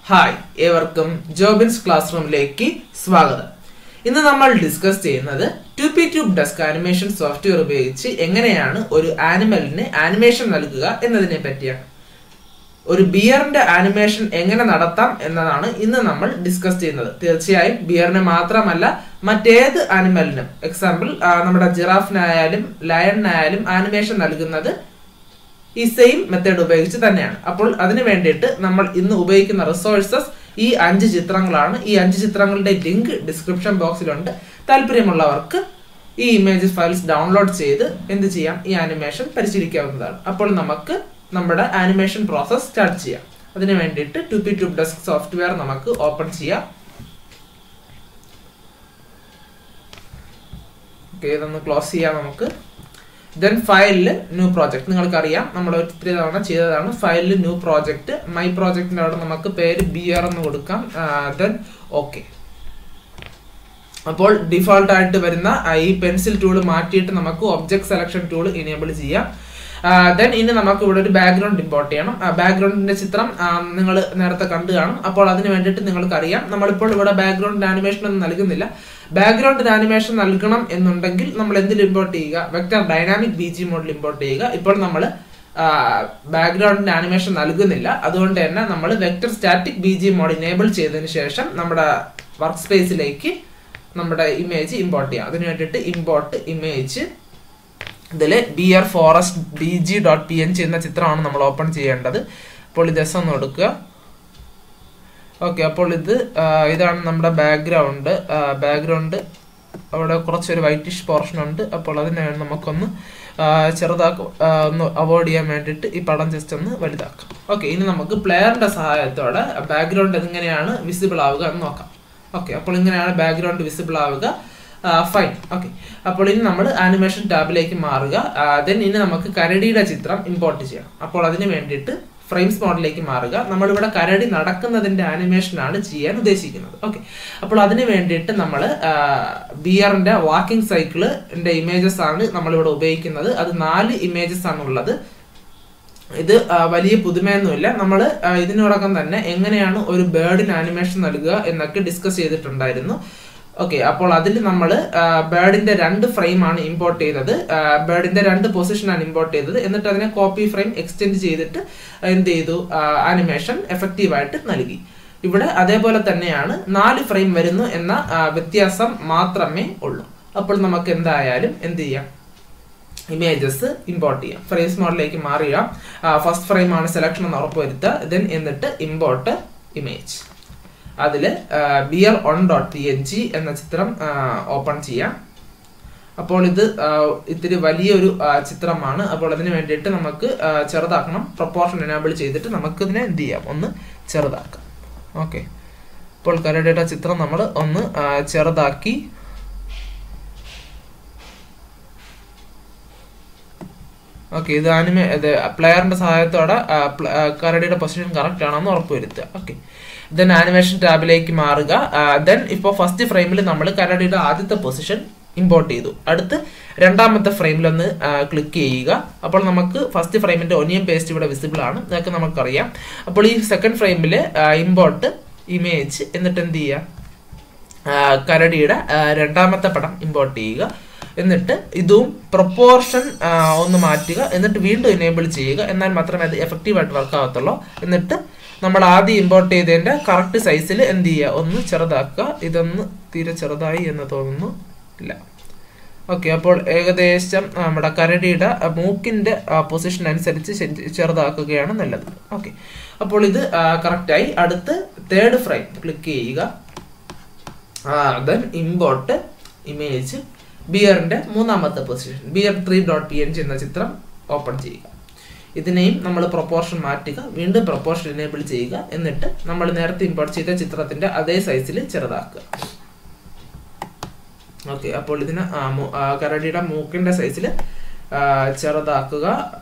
hi ഏവർക്കും Jobins class റൂമിലേക്ക് സ്വാഗതം ഇന്ന് നമ്മൾ ഡിസ്കസ് ചെയ്യുന്നത് TupiTube desk animation software ഉപയോഗിച്ച് എങ്ങനെയാണ് ഒരു ആനിമലിന് ആനിമേഷൻ നൽകുക എന്നതിനെ പറ്റിയാണ് ഒരു ബിയറിന്റെ ആനിമേഷൻ എങ്ങനെ നടത്താം എന്നതാണ് ഇന്ന് നമ്മൾ ഡിസ്കസ് ചെയ്യുന്നത് തീർച്ചയായും ബിയറിന് മാത്രമല്ല മറ്റേത് ആനിമലിനും എക്സാമ്പിൾ നമ്മുടെ ജിറാഫിനായാലും ലയണിനായാലും ആനിമേഷൻ നൽകുന്നത് ഈ സെയിം മെത്തേഡ് ഉപയോഗിച്ച് തന്നെയാണ് അപ്പോൾ അതിന് വേണ്ടിയിട്ട് നമ്മൾ ഇന്ന് ഉപയോഗിക്കുന്ന റിസോഴ്സസ് ഈ അഞ്ച് ചിത്രങ്ങളാണ് ഈ അഞ്ച് ചിത്രങ്ങളുടെ ലിങ്ക് ഡിസ്ക്രിപ്ഷൻ ബോക്സിലുണ്ട് താല്പര്യമുള്ളവർക്ക് ഈ ഇമേജസ് ഫയൽസ് ഡൗൺലോഡ് ചെയ്ത് എന്ത് ചെയ്യാം ഈ ആനിമേഷൻ പരിശീലിക്കാവുന്നതാണ് അപ്പോൾ നമുക്ക് നമ്മുടെ ആനിമേഷൻ പ്രോസസ് സ്റ്റാർട്ട് ചെയ്യാം അതിന് വേണ്ടിയിട്ട് TupiTube desk software നമുക്ക് ഓപ്പൺ ചെയ്യാം ഓക്കെ ഇതൊന്ന് ക്ലോസ് ചെയ്യാം നമുക്ക് ദെൻ ഫയലിൽ ന്യൂ പ്രോജക്റ്റ് നിങ്ങൾക്കറിയാം നമ്മൾ ഒത്തിരി തവണ ചെയ്തതാണ് ഫയലിൽ ന്യൂ പ്രോജക്റ്റ് മൈ പ്രോജക്റ്റിന്റെ അവിടെ നമുക്ക് പേര് ബി ആർ എന്ന് കൊടുക്കാം ദെൻ ഓക്കെ അപ്പോൾ ഡിഫോൾട്ട് ആയിട്ട് വരുന്ന ഈ പെൻസിൽ ടൂൾ മാറ്റിയിട്ട് നമുക്ക് ഒബ്ജക്ട് സെലക്ഷൻ ടൂൾ ഇനേബിൾ ചെയ്യാം ദെൻ ഇനി നമുക്ക് ഇവിടെ ഒരു ബാക്ക്ഗ്രൗണ്ട് ഇമ്പോർട്ട് ചെയ്യണം ബാക്ക്ഗ്രൗണ്ടിന്റെ ചിത്രം നിങ്ങൾ നേരത്തെ കണ്ടു കാണും അപ്പോൾ അതിന് വേണ്ടിയിട്ട് നിങ്ങൾക്ക് അറിയാം നമ്മളിപ്പോൾ ഇവിടെ ബാക്ക്ഗ്രൗണ്ട് ആനിമേഷൻ ഒന്നും നൽകുന്നില്ല ബാക്ക്ഗ്രൗണ്ട് ആനിമേഷൻ നൽകണം എന്നുണ്ടെങ്കിൽ നമ്മൾ എന്തിൽ ഇമ്പോർട്ട് ചെയ്യുക വെക്ടർ ഡൈനാമിക് ബി ജി മോഡിൽ ഇമ്പോർട്ട് ചെയ്യുക ഇപ്പോൾ നമ്മൾ ബാക്ക്ഗ്രൗണ്ടിന്റെ ആനിമേഷൻ നൽകുന്നില്ല അതുകൊണ്ട് തന്നെ നമ്മൾ vector static B G mode enable ചെയ്തതിന് ശേഷം നമ്മുടെ വർക്ക് സ്പേസിലേക്ക് നമ്മുടെ ഇമേജ് ഇമ്പോർട്ട് ചെയ്യാം അതിന് വേണ്ടിയിട്ട് ഇമ്പോർട്ട് ഇമേജ് ഇതിൽ B R forest D G dot P N G എന്ന ചിത്രമാണ് നമ്മൾ ഓപ്പൺ ചെയ്യേണ്ടത് അപ്പോൾ ഇത് എസ് ഒന്ന് കൊടുക്കുക ഓക്കെ അപ്പോൾ ഇത് ഇതാണ് നമ്മുടെ ബാക്ക്ഗ്രൗണ്ട് ബാക്ക്ഗ്രൗണ്ട് അവിടെ കുറച്ചൊരു വൈറ്റിഷ് പോർഷൻ ഉണ്ട് അപ്പോൾ അതിനെ നമുക്കൊന്ന് ചെറുതാക്കും ഒന്ന് അവോയ്ഡ് ചെയ്യാൻ വേണ്ടിയിട്ട് ഈ പടം ജസ്റ്റ് ഒന്ന് വലുതാക്കാം ഓക്കെ ഇനി നമുക്ക് പ്ലെയറിന്റെ സഹായത്തോടെ ബാക്ക്ഗ്രൗണ്ട് എങ്ങനെയാണ് വിസിബിൾ ആവുക എന്ന് നോക്കാം ഓക്കെ അപ്പോൾ ഇങ്ങനെയാണ് ബാക്ക്ഗ്രൗണ്ട് വിസിബിൾ ആവുക ഫൈൻ ഓക്കെ അപ്പോൾ ഇനി നമ്മൾ ആനിമേഷൻ ടാബിലേക്ക് മാറുക ദെൻ ഇനി നമുക്ക് കരടിയുടെ ചിത്രം ഇമ്പോർട്ട് ചെയ്യണം അപ്പോൾ അതിന് വേണ്ടിയിട്ട് ഫ്രെയിംസ് മോഡിലേക്ക് മാറുക നമ്മളിവിടെ കരടി നടക്കുന്നതിന്റെ ആനിമേഷൻ ആണ് ചെയ്യാൻ ഉദ്ദേശിക്കുന്നത് ഓക്കെ അപ്പോൾ അതിന് വേണ്ടിയിട്ട് നമ്മൾ ബിയറിന്റെ വാക്കിംഗ് സൈക്കിളിന്റെ ഇമേജസ് ആണ് നമ്മളിവിടെ ഉപയോഗിക്കുന്നത് അത് നാല് ഇമേജസ് ആണ് ഉള്ളത് ഇത് വലിയ പുതുമയൊന്നുമില്ല നമ്മൾ ഇതിനോടകം തന്നെ എങ്ങനെയാണ് ഒരു ബേർഡിന് ആനിമേഷൻ നൽകുക എന്നൊക്കെ ഡിസ്കസ് ചെയ്തിട്ടുണ്ടായിരുന്നു ഓക്കെ അപ്പോൾ അതിൽ നമ്മൾ ബേർഡിന്റെ രണ്ട് ഫ്രെയിം ആണ് ഇമ്പോർട്ട് ചെയ്തത് ബേർഡിന്റെ രണ്ട് പൊസിഷനാണ് ഇമ്പോർട്ട് ചെയ്തത് എന്നിട്ട് അതിനെ കോപ്പി ഫ്രെയിം എക്സ്റ്റെൻഡ് ചെയ്തിട്ട് എന്ത് ചെയ്തു ആനിമേഷൻ എഫക്റ്റീവായിട്ട് നൽകി ഇവിടെ അതേപോലെ തന്നെയാണ് നാല് ഫ്രെയിം വരുന്നു എന്ന വ്യത്യാസം മാത്രമേ ഉള്ളൂ അപ്പോൾ നമുക്ക് എന്തായാലും എന്ത് ചെയ്യാം ഇമേജസ് ഇമ്പോർട്ട് ചെയ്യാം ഫ്രെയിംസ് മോഡിലേക്ക് മാറുക ഫസ്റ്റ് ഫ്രെയിം ആണ് സെലക്ഷൻ എന്ന് ഉറപ്പുവരുത്തുക ദെൻ എന്നിട്ട് ഇമ്പോർട്ട് ഇമേജ് അതിൽ bear one dot P N G എന്ന ചിത്രം ഓപ്പൺ ചെയ്യാം അപ്പോൾ ഇത് ഇത്തിരി വലിയൊരു ചിത്രമാണ് അപ്പോൾ അതിന് വേണ്ടിയിട്ട് നമുക്ക് ചെറുതാക്കണം പ്രൊപ്പോർഷൻ എനാബിൾ ചെയ്തിട്ട് നമുക്ക് ഇതിനെ എന്ത് ചെയ്യാം ഒന്ന് ചെറുതാക്കാം ഓക്കെ അപ്പോൾ കരടിയുടെ ചിത്രം നമ്മൾ ഒന്ന് ചെറുതാക്കി ഓക്കെ ഇത് ആനിമേ ഇത് പ്ലെയറിന്റെ സഹായത്തോടെ കരടിയുടെ പൊസിഷൻ കറക്റ്റ് ആണെന്ന് ഉറപ്പുവരുത്തുക ഓക്കെ ദെൻ ആനിമേഷൻ ടാബിലേക്ക് മാറുക ദെൻ ഇപ്പോൾ ഫസ്റ്റ് ഫ്രെയിമിൽ നമ്മൾ കരടിയുടെ ആദ്യത്തെ പൊസിഷൻ ഇമ്പോർട്ട് ചെയ്തു അടുത്ത് രണ്ടാമത്തെ ഫ്രെയിമിൽ ഒന്ന് ക്ലിക്ക് ചെയ്യുക അപ്പോൾ നമുക്ക് ഫസ്റ്റ് ഫ്രെയിമിന്റെ ഒനിയൻ പേസ്റ്റ് ഇവിടെ വിസിബിൾ ആണ് ഇതൊക്കെ നമുക്കറിയാം അപ്പോൾ ഈ സെക്കൻഡ് ഫ്രെയിമിൽ ഇമ്പോർട്ട് ഇമേജ് എന്നിട്ട് എന്ത് ചെയ്യുക കരടിയുടെ രണ്ടാമത്തെ പടം ഇമ്പോർട്ട് ചെയ്യുക എന്നിട്ട് ഇതും പ്രൊപ്പോർഷൻ ഒന്ന് മാറ്റുക എന്നിട്ട് വീണ്ടും എനേബിൾ ചെയ്യുക എന്നാൽ മാത്രമേ അത് എഫക്റ്റീവായിട്ട് വർക്ക് ആവത്തുള്ളൂ എന്നിട്ട് നമ്മൾ ആദ്യം ഇമ്പോർട്ട് ചെയ്തതിന്റെ കറക്റ്റ് സൈസിൽ എന്ത് ചെയ്യുക ഒന്ന് ചെറുതാക്കുക ഇതൊന്ന് തീരെ ചെറുതായി എന്ന് തോന്നുന്നു ഇല്ല ഓക്കെ അപ്പോൾ ഏകദേശം നമ്മുടെ കരടിയുടെ മൂക്കിന്റെ പൊസിഷൻ അനുസരിച്ച് ചെറുതാക്കുകയാണ് നല്ലത് ഓക്കെ അപ്പോൾ ഇത് കറക്റ്റായി അടുത്ത് തേർഡ് ഫ്രെയിം ക്ലിക്ക് ചെയ്യുക ദെൻ ഇമ്പോർട്ട് ഇമേജ് ബിയറിന്റെ മൂന്നാമത്തെ position bear three dot P N G എന്ന ചിത്രം ഓപ്പൺ ചെയ്യുക ഇതിനെയും നമ്മൾ പ്രൊപ്പോർഷൻ മാറ്റുക വീണ്ടും പ്രൊപ്പോർഷൻ എനേബിൾ ചെയ്യുക എന്നിട്ട് നമ്മൾ നേരത്തെ ഇമ്പോർട്ട് ചെയ്ത ചിത്രത്തിന്റെ അതേ സൈസിൽ ചെറുതാക്കുക ഓക്കെ അപ്പോൾ ഇതിന് കരടിയുടെ മൂക്കിന്റെ സൈസിൽ ചെറുതാക്കുക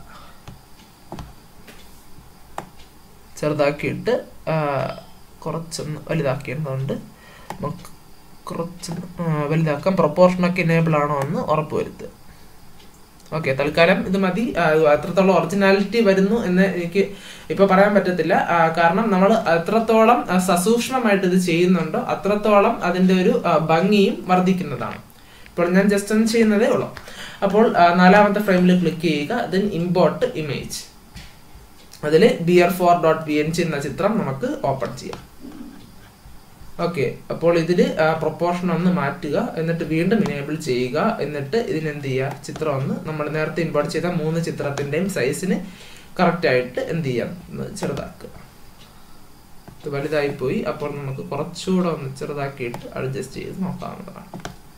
ചെറുതാക്കിയിട്ട് കുറച്ചൊന്ന് വലുതാക്കിയതുകൊണ്ട് നമുക്ക് കുറച്ചൊന്ന് വലുതാക്കാം പ്രൊപ്പോർഷനൊക്കെ ഇനേബിൾ ആണോ എന്ന് ഉറപ്പുവരുത്തുക ഓക്കെ തൽക്കാലം ഇത് മതി ആ, എത്രത്തോളം ഒറിജിനാലിറ്റി വരുന്നു എന്ന് എനിക്ക് ഇപ്പൊ പറയാൻ പറ്റത്തില്ല ആ, കാരണം നമ്മൾ എത്രത്തോളം ആ, സസൂക്ഷ്മമായിട്ട് ഇത് ചെയ്യുന്നുണ്ടോ അത്രത്തോളം അതിന്റെ ഒരു ആ, ഭംഗിയും വർദ്ധിക്കുന്നതാണ് ഇപ്പോൾ ഞാൻ ജസ്റ്റ് ഒന്ന് ചെയ്യുന്നതേ ഉള്ളൂ അപ്പോൾ ആ, നാലാമത്തെ ഫ്രെയിമിൽ ക്ലിക്ക് ചെയ്യുക ദെൻ ഇമ്പോർട്ട് ഇമേജ് അതിൽ bear four dot P N G എന്ന ചിത്രം നമുക്ക് ഓപ്പൺ ചെയ്യാം ഓക്കെ അപ്പോൾ ഇതിൽ പ്രൊപ്പോർഷൻ ഒന്ന് മാറ്റുക എന്നിട്ട് വീണ്ടും ഇനേബിൾ ചെയ്യുക എന്നിട്ട് ഇതിനെന്ത് ചെയ്യുക ചിത്രം ഒന്ന് നമ്മൾ നേരത്തെ ഇമ്പോർട്ട് ചെയ്ത മൂന്ന് ചിത്രത്തിൻ്റെയും സൈസിന് കറക്റ്റ് ആയിട്ട് എന്ത് ചെയ്യാം ഒന്ന് ചെറുതാക്കുക ഇത് വലുതായി പോയി അപ്പോൾ നമുക്ക് കുറച്ചുകൂടെ ഒന്ന് ചെറുതാക്കിയിട്ട് അഡ്ജസ്റ്റ് ചെയ്ത് നോക്കാവുന്നതാണ്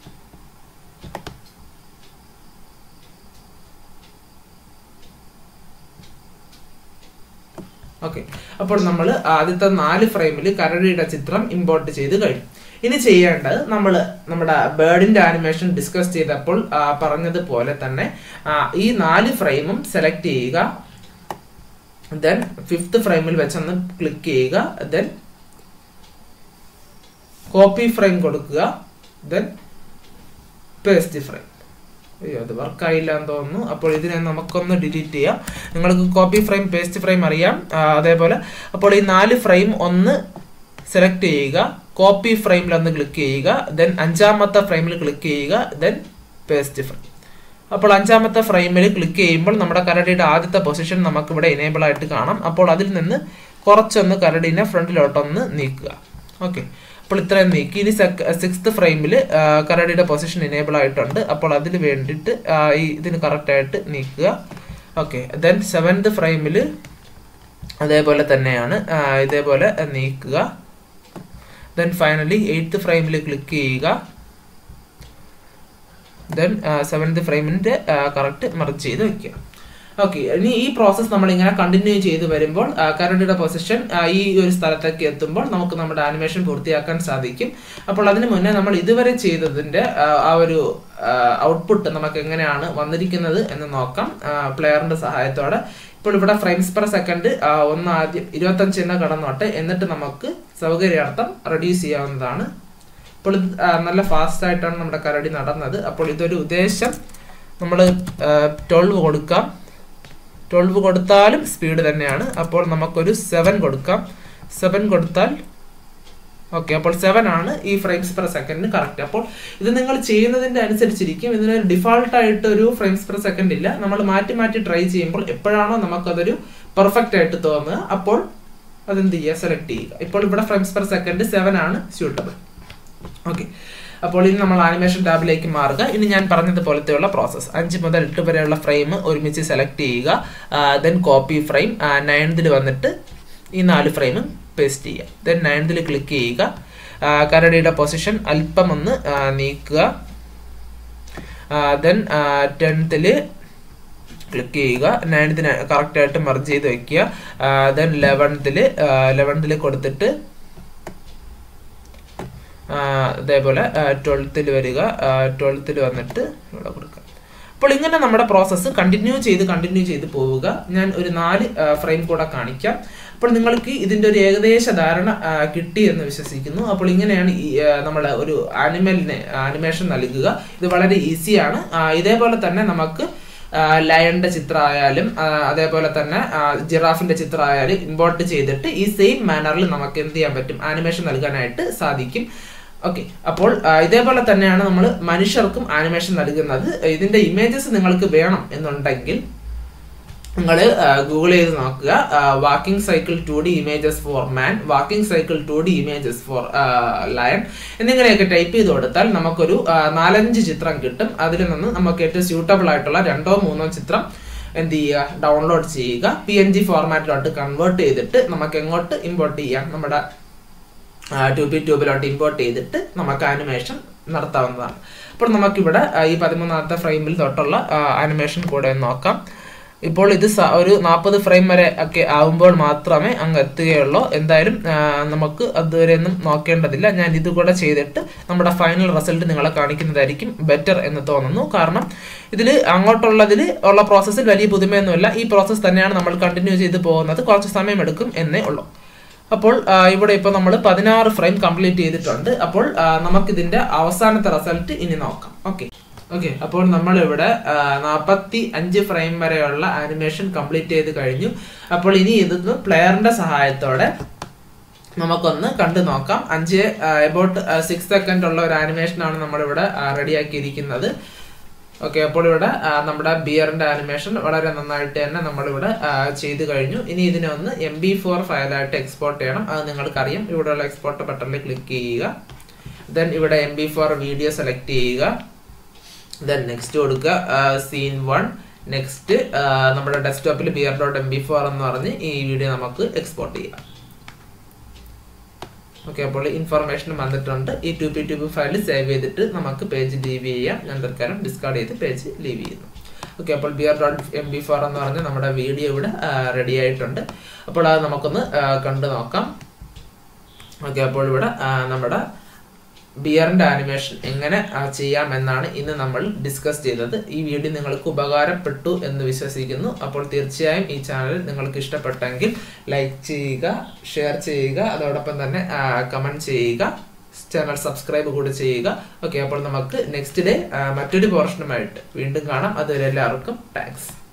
ഓക്കെ അപ്പോൾ നമ്മൾ ആദ്യത്തെ നാല് ഫ്രെയിമിൽ കരടിയുടെ ചിത്രം ഇമ്പോർട്ട് ചെയ്ത് കഴിഞ്ഞു ഇനി ചെയ്യേണ്ടത് നമ്മൾ നമ്മുടെ ബേർഡിന്റെ ആനിമേഷൻ ഡിസ്കസ് ചെയ്തപ്പോൾ ആ, പറഞ്ഞതുപോലെ തന്നെ ആ, ഈ നാല് ഫ്രെയിമും സെലക്ട് ചെയ്യുക ദെൻ ഫിഫ്ത്ത് ഫ്രെയിമിൽ വെച്ചൊന്ന് ക്ലിക്ക് ചെയ്യുക ദെൻ കോപ്പി ഫ്രെയിം കൊടുക്കുക ദെൻ പേസ്റ്റ് ഫ്രെയിം അയ്യോ അത് വർക്കായില്ല എന്ന് തോന്നുന്നു അപ്പോൾ ഇതിനെ നമുക്കൊന്ന് ഡിലീറ്റ് ചെയ്യാം നിങ്ങൾക്ക് കോപ്പി ഫ്രെയിം പേസ്റ്റ് ഫ്രെയിം അറിയാം ആ, അതേപോലെ അപ്പോൾ ഈ നാല് ഫ്രെയിം ഒന്ന് സെലക്ട് ചെയ്യുക കോപ്പി ഫ്രെയിമിൽ ഒന്ന് ക്ലിക്ക് ചെയ്യുക ദെൻ അഞ്ചാമത്തെ ഫ്രെയിമിൽ ക്ലിക്ക് ചെയ്യുക ദെൻ പേസ്റ്റ് ഫ്രെയിം അപ്പോൾ അഞ്ചാമത്തെ ഫ്രെയിമിൽ ക്ലിക്ക് ചെയ്യുമ്പോൾ നമ്മുടെ കരടിയുടെ ആദ്യത്തെ പൊസിഷൻ നമുക്ക് ഇവിടെ എനേബിൾ ആയിട്ട് കാണാം അപ്പോൾ അതിൽ നിന്ന് കുറച്ചൊന്ന് കരടിനെ ഫ്രണ്ടിലോട്ടൊന്ന് നീക്കുക ഓക്കെ അപ്പോൾ ഇത്രയും നീക്കി ഇനി സിക്സ്ത് ഫ്രെയിമിൽ കരടിയുടെ പൊസിഷൻ എനേബിൾ ആയിട്ടുണ്ട് അപ്പോൾ അതിന് വേണ്ടിയിട്ട് ആ, ഈ ഇതിന് കറക്റ്റ് ആയിട്ട് നീക്കുക ഓക്കെ ദെൻ സെവൻത് ഫ്രെയിമിൽ അതേപോലെ തന്നെയാണ് ആ, ഇതേപോലെ നീക്കുക ദെൻ ഫൈനലി എയ്ത്ത് ഫ്രെയിമിൽ ക്ലിക്ക് ചെയ്യുക ദെൻ സെവൻത് ഫ്രെയിമിന്റെ കറക്റ്റ് മറിച്ച് ചെയ്ത് വെക്കുക ഓക്കെ ഇനി ഈ പ്രോസസ്സ് നമ്മൾ ഇങ്ങനെ കണ്ടിന്യൂ ചെയ്ത് വരുമ്പോൾ കരണ്ടിയുടെ പൊസിഷൻ ഈ ഒരു സ്ഥലത്തേക്ക് എത്തുമ്പോൾ നമുക്ക് നമ്മുടെ ആനിമേഷൻ പൂർത്തിയാക്കാൻ സാധിക്കും അപ്പോൾ അതിന് മുന്നേ നമ്മൾ ഇതുവരെ ചെയ്തതിന്റെ ആ, ആ ഒരു ഔട്ട്പുട്ട് നമുക്ക് എങ്ങനെയാണ് വന്നിരിക്കുന്നത് എന്ന് നോക്കാം പ്ലെയറിന്റെ സഹായത്തോടെ ഇപ്പോൾ ഇവിടെ ഫ്രെയിംസ് പെർ സെക്കൻഡ് ഒന്ന് ആദ്യം ഇരുപത്തഞ്ച് എന്ന് കടന്നോട്ടെ എന്നിട്ട് നമുക്ക് സൗകര്യാർത്ഥം റെഡ്യൂസ് ചെയ്യാവുന്നതാണ് ഇപ്പോൾ ഇത് ആ, നല്ല ഫാസ്റ്റ് ആയിട്ടാണ് നമ്മുടെ കരടി നടന്നത് അപ്പോൾ ഇതൊരു ഉദ്ദേശം നമ്മൾ ട്വൽവ് കൊടുക്കാം ട്വൽവ് കൊടുത്താലും സ്പീഡ് തന്നെയാണ് അപ്പോൾ നമുക്കൊരു സെവൻ കൊടുക്കാം സെവൻ കൊടുത്താൽ ഓക്കെ അപ്പോൾ സെവൻ ആണ് ഈ ഫ്രെയിംസ് പെർ സെക്കൻഡിന് കറക്റ്റ് അപ്പോൾ ഇത് നിങ്ങൾ ചെയ്യുന്നതിന്റെ അനുസരിച്ചിരിക്കും ഇതിനൊരു ഡിഫാൾട്ട് ആയിട്ട് ഒരു ഫ്രെയിംസ് പെർ സെക്കൻഡ് ഇല്ല നമ്മൾ മാറ്റി മാറ്റി ട്രൈ ചെയ്യുമ്പോൾ എപ്പോഴാണോ നമുക്കതൊരു പെർഫെക്റ്റ് ആയിട്ട് തോന്നുക അപ്പോൾ അതെന്ത് ചെയ്യുക സെലക്ട് ചെയ്യുക ഇപ്പോൾ ഇവിടെ ഫ്രെയിംസ് പെർ സെക്കൻഡ് സെവൻ ആണ് സ്യൂട്ടബിൾ ഓക്കെ അപ്പോൾ ഇനി നമ്മൾ ആനിമേഷൻ ടാബിലേക്ക് മാറുക ഇനി ഞാൻ പറഞ്ഞതുപോലത്തെയുള്ള പ്രോസസ്സ് അഞ്ച് മുതൽ എട്ട് വരെയുള്ള ഫ്രെയിം ഒരുമിച്ച് സെലക്ട് ചെയ്യുക ദെൻ കോപ്പി ഫ്രെയിം നയൻതിൽ വന്നിട്ട് ഈ നാല് ഫ്രെയിമും പേസ്റ്റ് ചെയ്യുക ദെൻ നയൻതിൽ ക്ലിക്ക് ചെയ്യുക ആ, കരടിയുടെ പൊസിഷൻ അല്പം ഒന്ന് ആ, നീക്കുക ദെൻ ടെൻത്തിൽ ക്ലിക്ക് ചെയ്യുക നയൻത്തിന് കറക്റ്റ് ആയിട്ട് മർജ് ചെയ്ത് വെക്കുക ദെൻ ലെവൻത്തിൽ ലെവൻത്തിൽ കൊടുത്തിട്ട് ആ, അതേപോലെ ട്വൽത്തിൽ വരിക ട്വൽത്തിൽ വന്നിട്ട് ഇവിടെ കൊടുക്കുക അപ്പോൾ ഇങ്ങനെ നമ്മുടെ പ്രോസസ്സ് കണ്ടിന്യൂ ചെയ്ത് കണ്ടിന്യൂ ചെയ്ത് പോവുക ഞാൻ ഒരു നാല് ഫ്രെയിം കൂടെ കാണിക്കാം അപ്പോൾ നിങ്ങൾക്ക് ഇതിന്റെ ഒരു ഏകദേശ ധാരണ ആ, കിട്ടി എന്ന് വിശ്വസിക്കുന്നു അപ്പോൾ ഇങ്ങനെയാണ് ഈ ആ, നമ്മുടെ ഒരു ആനിമലിനെ ആനിമേഷൻ നൽകുക ഇത് വളരെ ഈസിയാണ് ആ, ഇതേപോലെ തന്നെ നമുക്ക് ലയണിന്റെ ചിത്രമായാലും ആ, അതേപോലെ തന്നെ ആ, ജിറാഫിന്റെ ചിത്രമായാലും ഇമ്പോർട്ട് ചെയ്തിട്ട് ഈ സെയിം മാനറിൽ നമുക്ക് എന്ത് ചെയ്യാൻ പറ്റും ആനിമേഷൻ നൽകാനായിട്ട് സാധിക്കും ഓക്കെ അപ്പോൾ ആ, ഇതേപോലെ തന്നെയാണ് നമ്മൾ മനുഷ്യർക്കും ആനിമേഷൻ നൽകുന്നത് ഇതിന്റെ ഇമേജസ് നിങ്ങൾക്ക് വേണം എന്നുണ്ടെങ്കിൽ നിങ്ങൾ ഗൂഗിൾ ചെയ്ത് നോക്കുക walking cycle two D images for man walking cycle two D images for lion എന്നിങ്ങനെയൊക്കെ ടൈപ്പ് ചെയ്ത് കൊടുത്താൽ നമുക്കൊരു ആ, നാലഞ്ച് ചിത്രം കിട്ടും അതിൽ നിന്ന് നമുക്ക് ഏറ്റവും സ്യൂട്ടബിൾ ആയിട്ടുള്ള രണ്ടോ മൂന്നോ ചിത്രം എന്ത് ചെയ്യുക ഡൗൺലോഡ് ചെയ്യുക പി എൻ ജി ഫോർമാറ്റിലോട്ട് കൺവേർട്ട് ചെയ്തിട്ട് നമുക്ക് എങ്ങോട്ട് ഇമ്പോർട്ട് ചെയ്യാം നമ്മുടെ ട്യൂബി ട്യൂബിലോട്ട് ഇമ്പോർട്ട് ചെയ്തിട്ട് നമുക്ക് ആനിമേഷൻ നടത്താവുന്നതാണ് അപ്പോൾ നമുക്കിവിടെ ആ, ഈ പതിമൂന്നാമത്തെ ഫ്രെയിമിൽ തൊട്ടുള്ള ആനിമേഷൻ കൂടെ ഒന്ന് നോക്കാം ഇപ്പോൾ ഇത് സ- ഒരു നാൽപ്പത് ഫ്രെയിം വരെ ഒക്കെ ആവുമ്പോൾ മാത്രമേ അങ്ങ് എത്തുകയുള്ളൂ എന്തായാലും ആ, നമുക്ക് അതുവരെ ഒന്നും നോക്കേണ്ടതില്ല ഞാൻ ഇത് കൂടെ ചെയ്തിട്ട് നമ്മുടെ ഫൈനൽ റിസൾട്ട് നിങ്ങളെ കാണിക്കുന്നതായിരിക്കും ബെറ്റർ എന്ന് തോന്നുന്നു കാരണം ഇതിൽ അങ്ങോട്ടുള്ളതിൽ ഉള്ള പ്രോസസ്സിൽ വലിയ പുതുമയൊന്നുമില്ല ഈ പ്രോസസ്സ് തന്നെയാണ് നമ്മൾ കണ്ടിന്യൂ ചെയ്ത് പോകുന്നത് കുറച്ച് സമയമെടുക്കും എന്നേ ഉള്ളൂ അപ്പോൾ ആ, ഇവിടെ ഇപ്പോൾ നമ്മൾ പതിനാറ് ഫ്രെയിം കംപ്ലീറ്റ് ചെയ്തിട്ടുണ്ട് അപ്പോൾ ആ, നമുക്കിതിന്റെ അവസാനത്തെ റിസൾട്ട് ഇനി നോക്കാം ഓക്കെ ഓക്കെ അപ്പോൾ നമ്മൾ ഇവിടെ നാൽപ്പത്തി അഞ്ച് ഫ്രെയിം വരെയുള്ള ആനിമേഷൻ കംപ്ലീറ്റ് ചെയ്ത് കഴിഞ്ഞു അപ്പോൾ ഇനി ഇതൊന്ന് പ്ലെയറിന്റെ സഹായത്തോടെ നമുക്കൊന്ന് കണ്ടു നോക്കാം അഞ്ച് എബൌട്ട് സിക്സ് സെക്കൻഡ് ഉള്ള ഒരു ആനിമേഷൻ ആണ് നമ്മളിവിടെ റെഡിയാക്കിയിരിക്കുന്നത് ഓക്കെ അപ്പോൾ ഇവിടെ ആ, നമ്മുടെ ബിയറിന്റെ ആനിമേഷൻ വളരെ നന്നായിട്ട് തന്നെ നമ്മളിവിടെ ആ, ചെയ്തു കഴിഞ്ഞു ഇനി ഇതിനെ ഒന്ന് എം ബി ഫോർ ഫയലായിട്ട് എക്സ്പോർട്ട് ചെയ്യണം അത് നിങ്ങൾക്കറിയാം ഇവിടെയുള്ള എക്സ്പോർട്ട് ബട്ടണിൽ ക്ലിക്ക് ചെയ്യുക ദെൻ ഇവിടെ M P four video select ചെയ്യുക ദെൻ നെക്സ്റ്റ് കൊടുക്കുക സീൻ വൺ നെക്സ്റ്റ് നമ്മുടെ ഡെസ്ക്ടോപ്പിൽ bear dot M P four എന്ന് പറഞ്ഞ് ഈ വീഡിയോ നമുക്ക് എക്സ്പോർട്ട് ചെയ്യാം ഓക്കെ അപ്പോൾ ഇൻഫർമേഷൻ വന്നിട്ടുണ്ട് ഈ Tupi Tupi file save ചെയ്തിട്ട് നമുക്ക് പേജ് ലീവ് ചെയ്യാം ഞാൻ തൽക്കാലം ഡിസ്കാർഡ് ചെയ്ത് പേജ് ലീവ് ചെയ്യുന്നു ഓക്കെ അപ്പോൾ bear dot M P four എന്ന് പറഞ്ഞ് നമ്മുടെ വീഡിയോ ഇവിടെ റെഡി ആയിട്ടുണ്ട് അപ്പോൾ അത് നമുക്കൊന്ന് ആ, കണ്ടു നോക്കാം ഓക്കെ അപ്പോൾ ഇവിടെ ആ, നമ്മുടെ ബിയറിന്റെ ആനിമേഷൻ എങ്ങനെ ആ, ചെയ്യാം എന്നാണ് ഇന്ന് നമ്മൾ ഡിസ്കസ് ചെയ്തത് ഈ വീഡിയോ നിങ്ങൾക്ക് ഉപകാരപ്പെട്ടു എന്ന് വിശ്വസിക്കുന്നു അപ്പോൾ തീർച്ചയായും ഈ ചാനൽ നിങ്ങൾക്ക് ഇഷ്ടപ്പെട്ടെങ്കിൽ ലൈക്ക് ചെയ്യുക ഷെയർ ചെയ്യുക അതോടൊപ്പം തന്നെ കമന്റ് ചെയ്യുക ചാനൽ സബ്സ്ക്രൈബ് കൂടി ചെയ്യുക ഓക്കെ അപ്പോൾ നമുക്ക് നെക്സ്റ്റ് ഡേ മറ്റൊരു പോർഷനുമായിട്ട് വീണ്ടും കാണാം അതുവരെ എല്ലാവർക്കും താങ്ക്സ്